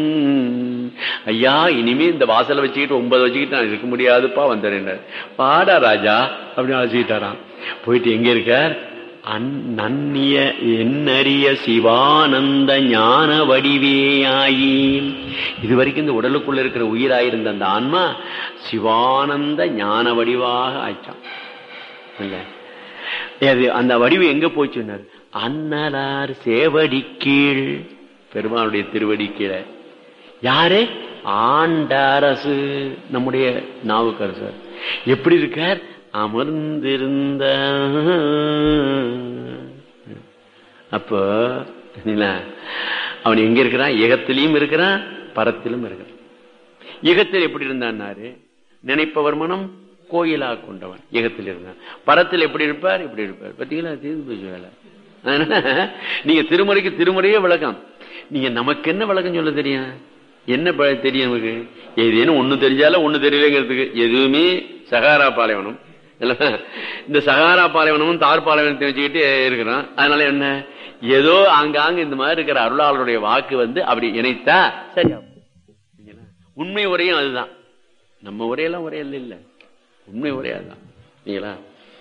ம், ஐயா இனிமே இந்த வாசலை வச்சுக்கிட்டு ஒன்பது வச்சுக்கிட்டு நான் இருக்க முடியாதுப்பா வந்தேன் பாடா ராஜா அப்படின்னு அழைச்சிக்கிட்டாராம் போயிட்டு எங்க இருக்கார் அந் நன்னிய என்னறிய சிவானந்த ஞான வடிவேயாயி இது வரைக்கும் இந்த உடலுக்குள்ள இருக்கிற உயிராயிருந்த அந்த ஆன்மா சிவானந்த ஞான வடிவாக ஆயிட்டான் இல்ல அது அந்த வடிவு எங்க போச்சுன்னார் அன்னலார் சேவடி கீழ் பெருமானுடைய திருவடி கீழே யாரு ஆண்டாரசு நம்முடைய நாவுக்கரசர் எப்படி இருக்கார் அமர்ந்திருந்த அப்போ என்ன, அவன் எங்க இருக்கிறான் ஏகத்திலையும் இருக்கிறான் பரத்திலும் இருக்கிறான் ஈகத்தில் எப்படி இருந்தான்னாரு நினைப்பவர் மனம் கோயிலா கொண்டவன் ஈகத்தில் இருந்தான் பரத்தில் எப்படி இருப்பார் இப்படி இருப்பார் பாத்தீங்களா தீர்ந்து போச்சு வேலை அதனால நீங்க திருமுறைக்கு திருமுறையே விளக்கம் நீங்க நமக்கு என்ன விளக்கம் சொல்ல தெரியும் என்ன ப- தெரியும் நமக்கு ஏதேனும் ஒண்ணு தெரிஞ்சாலும் ஒண்ணு தெரியலங்கிறதுக்கு எதுவுமே சகாரா பாலைவனம் இல்ல இந்த சகாரா பாலைவனமும் தார் பாலைவனத்தை வச்சுக்கிட்டு இருக்கிறோம் அதனால என்ன ஏதோ ஆங்காங்க இந்த மாதிரி இருக்கிற அருளாளருடைய வாக்கு வந்து அப்படி இணைத்தா சரியா போகும். சரிங்களா? உண்மை உரையும் அதுதான் நம்ம உரையெல்லாம் உரையல்ல இல்ல உண்மை உரையா அதுதான் சரிங்களா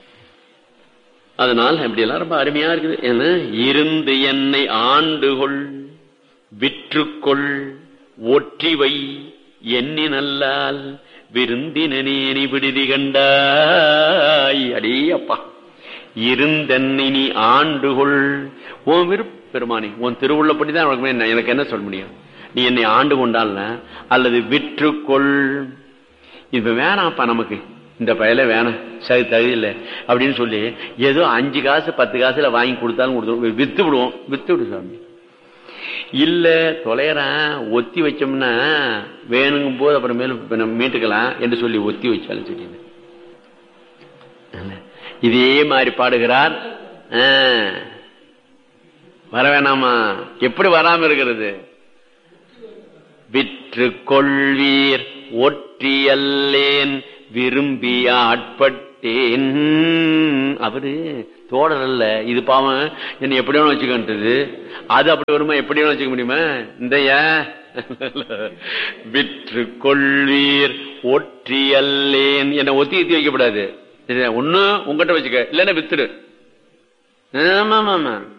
அதனால் இப்படி எல்லாம் ரொம்ப அருமையா இருக்குது ஏன்னா இருந்து என்னை ஆண்டுகொள் விற்றுக்கொள் ஒற்றிவை எண்ணி நல்லால் விருந்தினேனி விடுதி கண்டாய் அடே அப்பா இருந்தென்னை நீ ஆண்டுகொள் உன் விருப்ப பெருமானி உன் திருவுள்ளப்படி தான் உனக்கு என்ன- எனக்கு என்ன சொல்ல முடியும் நீ என்னை ஆண்டு கொண்டால் அல்லது விற்றுக்கொள் இப்ப வேணாம்ப்பா நமக்கு இந்த பயல வேணாம் சரி தகுதியில்லை அப்படின்னு சொல்லி ஏதோ அஞ்சு காசு பத்து காசுல வாங்கி கொடுத்தாலும் கொடுத்து வித்து விடுவோம் வித்து விடு சாமி இல்ல தொலைறான் ஒத்தி வச்சோம்னா வேணுங்கும் போது அப்புறமேலும் இப்ப நம்ம மீட்டுக்கலாம் என்று சொல்லி ஒத்தி வச்சாலும் சரி இதே மாதிரி பாடுகிறார் ஆ. வர வேணாமா எப்படி வராம இருக்கிறது விற்று கொள்வீர் ஒற்றியல்லேன் விரும்பி ஆட்பட்டேன் அவரு தோழர் அல்ல இது பாவம் என்ன எப்படி வேணும் வச்சுக்கின்றது அது அப்படி வருமா எப்படி வேணும் வச்சுக்க முடியுமா இந்தைய விற்று கொள்வீர் ஒற்றியல்லேன் என்ன ஒத்தி ஒத்தி வைக்கப்படாது ஒண்ணு உங்ககிட்ட வச்சுக்க இல்லன்னா வித்துடு ஆமா ஆமா ஆமா